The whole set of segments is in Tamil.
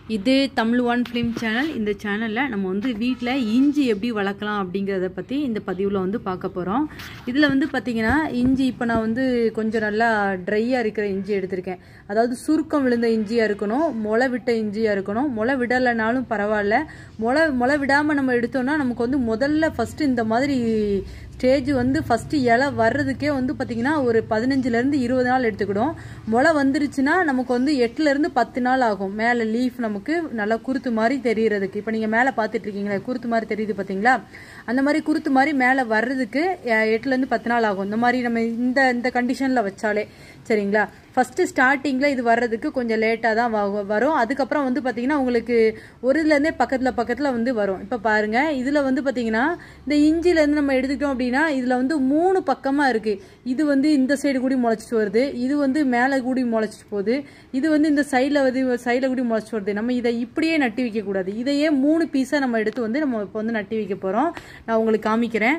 இது தமிழ் ஒன் ஃபிலிம் சேனல் இந்த சேனலில் நம்ம வந்து வீட்டில் இஞ்சி எப்படி வளர்க்கலாம் அப்படிங்கிறத பற்றி இந்த பதிவில் வந்து பார்க்க போகிறோம் இதில் வந்து பார்த்திங்கன்னா இஞ்சி இப்போ நான் வந்து கொஞ்சம் நல்லா ட்ரையாக இருக்கிற இஞ்சி எடுத்திருக்கேன் அதாவது சுருக்கம் விழுந்த இஞ்சியாக இருக்கணும் முளை விட்ட இஞ்சியாக இருக்கணும் முளை விடலைனாலும் பரவாயில்ல முளை முளை விடாமல் நம்ம எடுத்தோம்னா நமக்கு வந்து முதல்ல ஃபஸ்ட்டு இந்த மாதிரி ஸ்டேஜ் வந்து ஃபஸ்ட்டு இலை வர்றதுக்கே வந்து பார்த்திங்கன்னா ஒரு பதினஞ்சுலேருந்து இருபது நாள் எடுத்துக்கிடும் முளை வந்துருச்சுன்னா நமக்கு வந்து எட்டுலேருந்து பத்து நாள் ஆகும் மேலே லீஃப் நமக்கு நல்லா குருத்து மாதிரி தெரியறதுக்கு இப்போ நீங்கள் மேலே பார்த்துட்டு இருக்கீங்களா குருத்து மாதிரி தெரியுது பார்த்தீங்களா அந்த மாதிரி குருத்து மாதிரி மேலே வர்றதுக்கு அஹ், எட்டுலேருந்து பத்து நாள் ஆகும் இந்த மாதிரி நம்ம இந்த இந்த கண்டிஷனில் வச்சாலே சரிங்களா ஃபஸ்ட்டு ஸ்டார்டிங்கில் இது வர்றதுக்கு கொஞ்சம் லேட்டாக தான் வ- வரும் அதுக்கப்புறம் வந்து பார்த்திங்கன்னா உங்களுக்கு ஒரு இதுலேருந்தே பக்கத்தில் பக்கத்தில் வந்து வரும் இப்போ பாருங்கள் இதில் வந்து பார்த்திங்கன்னா இந்த இஞ்சிலேருந்து நம்ம எடுத்துக்கிட்டோம் அப்படின்னா இதில் வந்து மூணு பக்கமாக இருக்குது இது வந்து இந்த சைடு கூடி முளைச்சிட்டு வருது இது வந்து மேலே கூடி முளைச்சிட்டு போகுது இது வந்து இந்த சைடில் வந்து சைடில் கூடி முளைச்சிட்டு வருது நம்ம இதை இப்படியே நட்டி வைக்கக்கூடாது இதையே மூணு பீஸாக நம்ம எடுத்து வந்து நம்ம இப்போ வந்து நட்டி வைக்க போகிறோம் நான் உங்களுக்கு காமிக்கிறேன்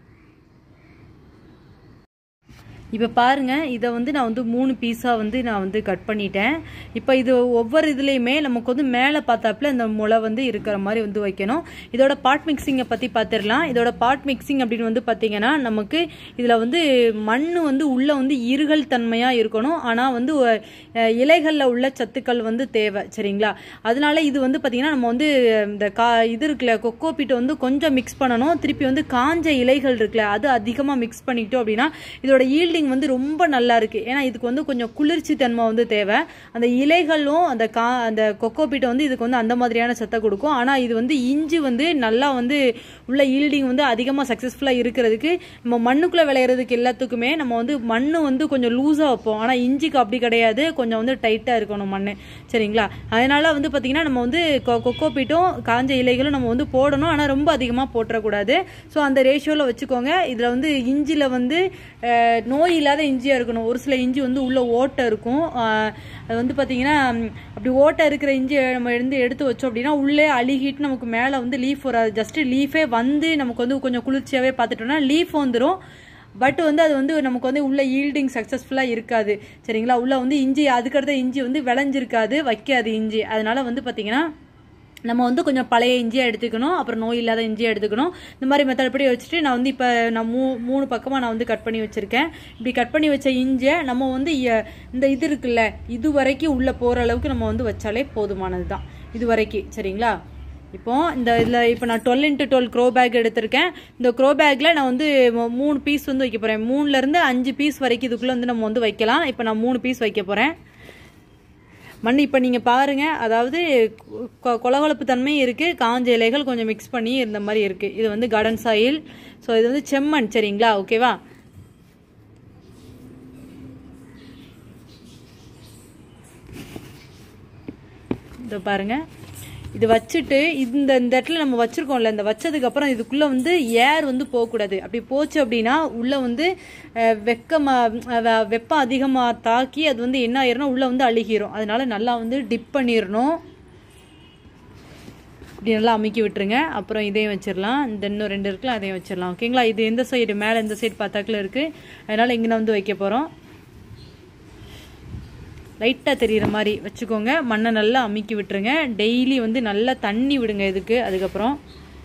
இப்போ பாருங்க இதை வந்து நான் வந்து மூணு பீஸாக வந்து நான் வந்து கட் பண்ணிட்டேன் இப்போ இது ஒவ்வொரு இதுலேயுமே நமக்கு வந்து மேலே பார்த்தாப்புல இந்த முளை வந்து இருக்கிற மாதிரி வந்து வைக்கணும் இதோட பாட் மிக்சிங்கை பற்றி பார்த்துடலாம் இதோட பாட் மிக்சிங் அப்படின்னு வந்து பார்த்தீங்கன்னா நமக்கு இதில் வந்து மண் வந்து உள்ளே வந்து இருகல் தன்மையாக இருக்கணும் ஆனால் வந்து அஹ், இலைகளில் உள்ள சத்துக்கள் வந்து தேவை சரிங்களா அதனால இது வந்து பார்த்தீங்கன்னா நம்ம வந்து இந்த கா இது இருக்குல்ல கொக்கோ பீட்டை வந்து கொஞ்சம் மிக்ஸ் பண்ணணும் திருப்பி வந்து காஞ்ச இலைகள் இருக்குல்ல அது அதிகமாக மிக்ஸ் பண்ணிக்கிட்டோம் அப்படின்னா இதோட ஈல்டிங் வந்து ரொம்ப நல்லா இருக்கு ஏன்னா இதுக்கு வந்து கொஞ்சம் குளிர்ச்சி தன்மை வந்து தேவை அந்த இலைகளும் அந்த கா அந்த கொக்கோ பீட்டை வந்து இதுக்கு வந்து அந்த மாதிரியான சத்தை கொடுக்கும் ஆனால் இது வந்து இஞ்சி வந்து நல்லா வந்து உள்ள ஈல்டிங் வந்து அதிகமாக சக்ஸஸ்ஃபுல்லாக இருக்கிறதுக்கு நம்ம மண்ணுக்குள்ளே விளையிறதுக்கு எல்லாத்துக்குமே நம்ம வந்து மண் வந்து கொஞ்சம் லூஸாக வைப்போம் ஆனால் இஞ்சிக்கு அப்படி கிடையாது கொஞ்சம் வந்து டைட்டாக இருக்கணும் மண் சரிங்களா அதனால வந்து பார்த்தீங்கன்னா நம்ம வந்து கொ- கொக்கோ பீட்டும் காஞ்ச இலைகளும் நம்ம வந்து போடணும் ஆனால் ரொம்ப அதிகமாக போட்டுறக்கூடாது ஸோ அந்த ரேஷியோவில் வச்சுக்கோங்க இதில் வந்து இஞ்சியில் வந்து அஹ், நோய் இல்லாத இஞ்சியாக இருக்கணும் ஒரு சில இஞ்சி வந்து உள்ள ஓட்டை இருக்கும் அஹ், அது வந்து பார்த்தீங்கன்னா ம், அப்படி ஓட்டை இருக்கிற இஞ்சி நம்ம எடுத்து எடுத்து வச்சோம் அப்படின்னா உள்ளே அழுகிட்டு நமக்கு மேலே வந்து லீஃப் வராது ஜஸ்ட் லீஃபே வந்து நமக்கு வந்து கொஞ்சம் குளிர்ச்சியாகவே பார்த்துட்டோம்னா லீஃப் வந்துடும் பட் வந்து அது வந்து நமக்கு வந்து உள்ள ஈல்டிங் சக்ஸஸ்ஃபுல்லாக இருக்காது சரிங்களா உள்ள வந்து இஞ்சி அதுக்கடுத்த இஞ்சி வந்து விளைஞ்சிருக்காது வைக்காது இஞ்சி அதனால வந்து பார்த்தீங்கன்னா நம்ம வந்து கொஞ்சம் பழைய இஞ்சியாக எடுத்துக்கணும் அப்புறம் நோய் இல்லாத இஞ்சியாக எடுத்துக்கணும் இந்த மாதிரி மெத்தட் படி வச்சுட்டு நான் வந்து இப்போ நான் மூ மூணு பக்கமாக நான் வந்து கட் பண்ணி வச்சுருக்கேன் இப்படி கட் பண்ணி வச்ச இஞ்சியை நம்ம வந்து இ- இந்த இது இருக்குல்ல இது வரைக்கும் உள்ளே போகிற அளவுக்கு நம்ம வந்து வச்சாலே போதுமானது தான் இது வரைக்கும் சரிங்களா இப்போ இந்த இதில் இப்போ நான் twelve into twelve grow bag எடுத்திருக்கேன் இந்த க்ரோ பேக்கில் நான் வந்து மூ- மூணு பீஸ் வந்து வைக்க போகிறேன் மூணுலேருந்து அஞ்சு பீஸ் வரைக்கும் இதுக்குள்ளே வந்து நம்ம வந்து வைக்கலாம் இப்போ நான் மூணு பீஸ் வைக்க போகிறேன் மண் இப்போ நீங்கள் பாருங்கள் அதாவது கொ- கொலகொலப்பு தன்மை இருக்குது காஞ்ச இலைகள் கொஞ்சம் மிக்ஸ் பண்ணி இருந்த மாதிரி இருக்குது இது வந்து கார்டன் சாயில் ஸோ இது வந்து செம்மண் சரிங்களா ஓகேவா இதோ பாருங்க இது வச்சுட்டு இந்த இந்த இடத்துல நம்ம வச்சிருக்கோம்ல இந்த வச்சதுக்கு அப்புறம் இதுக்குள்ள வந்து ஏர் வந்து போகக்கூடாது அப்படி போச்சு அப்படின்னா உள்ள வந்து அஹ், வெக்கமா அஹ், வெ- வெப்பம் அதிகமா தாக்கி அது வந்து என்ன ஆயிரும்னா உள்ள வந்து அழுகிரும் அதனால நல்லா வந்து டிப் பண்ணிடணும் இப்படி நல்லா அமுக்கி விட்டுருங்க அப்புறம் இதையும் வச்சிடலாம் இந்த இன்னும் ரெண்டு இருக்குல்ல அதையும் வச்சிடலாம் ஓகேங்களா இது எந்த சைடு மேலே இந்த சைடு பார்த்தாக்குல இருக்கு அதனால இங்கே வந்து வைக்க போகிறோம் லைட்டாக தெரியிற மாதிரி வச்சுக்கோங்க மண்ணை நல்லா அமுக்கி விட்டுருங்க டெய்லி வந்து நல்லா தண்ணி விடுங்க இதுக்கு அதுக்கப்புறம்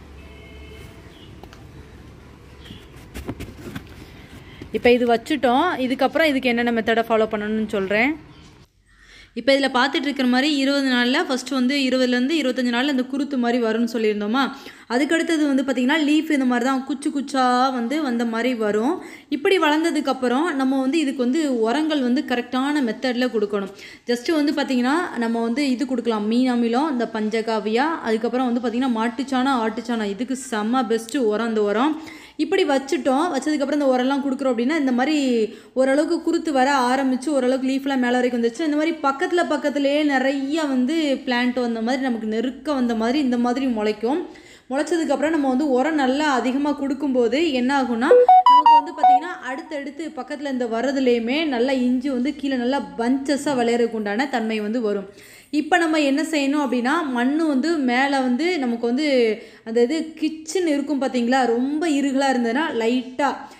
இப்போ இது வச்சுட்டோம் இதுக்கப்புறம் இதுக்கு என்னென்ன மெத்தடை ஃபாலோ பண்ணணும்னு சொல்கிறேன் இப்போ இதில் பார்த்துட்டு இருக்கிற மாதிரி இருபது நாளில் ஃபஸ்ட்டு வந்து இருபதுலேருந்து இருபத்தஞ்சு நாளில் இந்த குருத்து மாதிரி வரும்னு சொல்லியிருந்தோமா அதுக்கடுத்தது வந்து பார்த்திங்கன்னா லீஃப் இந்த மாதிரி தான் குச்சி குச்சா வந்து வந்த மாதிரி வரும் இப்படி வளர்ந்ததுக்கப்புறம் நம்ம வந்து இதுக்கு வந்து உரங்கள் வந்து கரெக்டான மெத்தடில் கொடுக்கணும் ஜஸ்ட்டு வந்து பார்த்திங்கன்னா நம்ம வந்து இது கொடுக்கலாம் மீன் அமிலம் இந்த பஞ்சகாவியா அதுக்கப்புறம் வந்து பார்த்திங்கன்னா மாட்டுச்சாணம் ஆட்டுச்சாணம் இதுக்கு செம்ம பெஸ்ட்டு உரம் இந்த உரம் இப்படி வச்சுட்டோம் வச்சதுக்கப்புறம் இந்த உரம்லாம் கொடுக்குறோம் அப்படின்னா இந்த மாதிரி ஓரளவுக்கு குருத்து வர ஆரம்பிச்சு ஓரளவுக்கு லீஃப்லாம் மேலே வரைக்கும் வந்துச்சு இந்த மாதிரி பக்கத்தில் பக்கத்துலேயே நிறைய வந்து பிளான்ட் வந்த மாதிரி நமக்கு நெருக்க வந்த மாதிரி இந்த மாதிரி முளைக்கும் முளைச்சதுக்கப்புறம் நம்ம வந்து உரம் நல்லா அதிகமாக கொடுக்கும்போது என்ன ஆகும்னா நமக்கு வந்து பார்த்திங்கன்னா அடுத்தடுத்து பக்கத்தில் இந்த வரதுலேயுமே நல்லா இஞ்சி வந்து கீழே நல்லா பஞ்சஸாக விளையறதுக்கு உண்டான தன்மை வந்து வரும் இப்போ நம்ம என்ன செய்யணும் அப்படின்னா மண் வந்து மேலே வந்து நமக்கு வந்து அந்த இது கிச்சன் இருக்கும் பார்த்தீங்களா ரொம்ப இருகலாக இருந்ததுன்னா லைட்டாக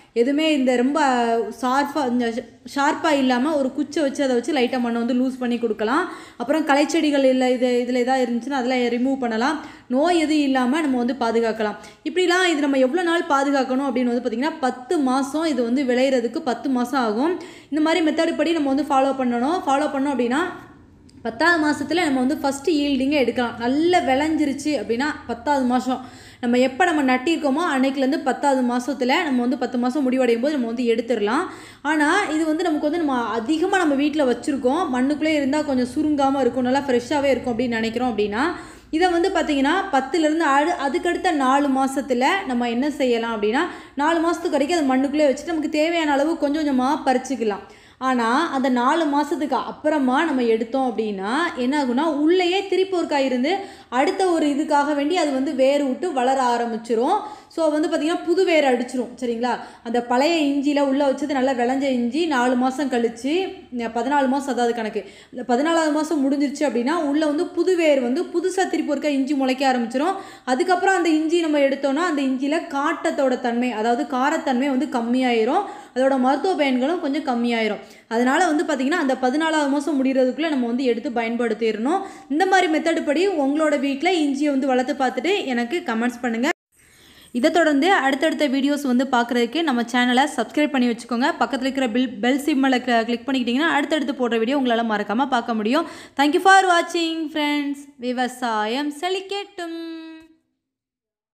எதுவுமே இந்த ரொம்ப ஷார்ப்பாக இந்த ஷார்ப்பாக இல்லாமல் ஒரு குச்சை வச்சு அதை வச்சு லைட்டாக மண்ணை வந்து லூஸ் பண்ணி கொடுக்கலாம் அப்புறம் களைச்செடிகள் இல்லை இது இதில் எதாவது இருந்துச்சுன்னா அதெல்லாம் ரிமூவ் பண்ணலாம் நோய் எதுவும் இல்லாமல் நம்ம வந்து பாதுகாக்கலாம் இப்படிலாம் இது நம்ம எவ்வளோ நாள் பாதுகாக்கணும் அப்படின்னு வந்து பார்த்திங்கன்னா பத்து மாதம் இது வந்து விளையிறதுக்கு பத்து மாதம் ஆகும் இந்த மாதிரி மெத்தடு படி நம்ம வந்து ஃபாலோ பண்ணணும் ஃபாலோ பண்ணோம் அப்படின்னா பத்தாவது மாதத்தில் நம்ம வந்து ஃபஸ்ட்டு ஈல்டிங்கை எடுக்கலாம் நல்லா விளைஞ்சிருச்சு அப்படின்னா பத்தாவது மாதம் நம்ம எப்போ நம்ம நட்டிருக்கோமோ அன்னைக்குலேருந்து பத்தாவது மாதத்தில் நம்ம வந்து பத்து மாதம் முடிவடையும் போது நம்ம வந்து எடுத்துடலாம் ஆனால் இது வந்து நமக்கு வந்து நம்ம அதிகமாக நம்ம வீட்டில் வச்சுருக்கோம் மண்ணுக்குள்ளே இருந்தால் கொஞ்சம் சுருங்காமல் இருக்கும் நல்லா ஃப்ரெஷ்ஷாகவே இருக்கும் அப்படின்னு நினைக்கிறோம் அப்படின்னா இதை வந்து பார்த்தீங்கன்னா பத்துலேருந்து அடு அதுக்கடுத்த நாலு மாதத்தில் நம்ம என்ன செய்யலாம் அப்படின்னா நாலு மாதத்துக்கு வரைக்கும் அது மண்ணுக்குள்ளே வச்சுட்டு நமக்கு தேவையான அளவு கொஞ்சம் கொஞ்சமாக பறிச்சுக்கலாம் ஆனால் அந்த நாலு மாதத்துக்கு அப்புறமா நம்ம எடுத்தோம் அப்படின்னா என்ன ஆகும்னா உள்ளேயே திருப்பி ஒருக்கா இருந்து அடுத்த ஒரு இதுக்காக வேண்டி அது வந்து வேர் விட்டு வளர ஆரம்பிச்சிரும் ஸோ வந்து பார்த்திங்கன்னா புது வேர் அடிச்சிரும் சரிங்களா அந்த பழைய இஞ்சியில் உள்ளே வச்சது நல்லா விளைஞ்ச இஞ்சி நாலு மாதம் கழித்து பதினாலு மாதம் அதாவது கணக்கு இந்த பதினாலாவது மாதம் முடிஞ்சிருச்சு அப்படின்னா உள்ளே வந்து புது வேர் வந்து புதுசாக திருப்பி ஒருக்கா இஞ்சி முளைக்க ஆரம்பிச்சிரும் அதுக்கப்புறம் அந்த இஞ்சி நம்ம எடுத்தோம்னா அந்த இஞ்சியில் காட்டத்தோட தன்மை அதாவது காரத்தன்மை வந்து கம்மியாயிரும் அதோட மருத்துவ பயன்களும் கொஞ்சம் கம்மியாயிரும் அதனால வந்து பார்த்திங்கன்னா அந்த பதினாலாவது மாதம் முடிகிறதுக்குள்ளே நம்ம வந்து எடுத்து பயன்படுத்திடணும் இந்த மாதிரி மெத்தடு படி உங்களோட வீட்டில் இஞ்சியை வந்து வளர்த்து பார்த்துட்டு எனக்கு கமெண்ட்ஸ் பண்ணுங்கள் இதை தொடர்ந்து அடுத்தடுத்த வீடியோஸ் வந்து பார்க்குறதுக்கு நம்ம சேனலை சப்ஸ்கிரைப் பண்ணி வச்சுக்கோங்க பக்கத்தில் இருக்கிற பில் பெல் சிம்மலை கிளிக் பண்ணிக்கிட்டிங்கன்னா அடுத்தடுத்து போடுற வீடியோ உங்களால் மறக்காமல் பார்க்க முடியும் தேங்க்யூ ஃபார் வாட்சிங் ஃப்ரெண்ட்ஸ் விவசாயம் செழிக்கட்டும்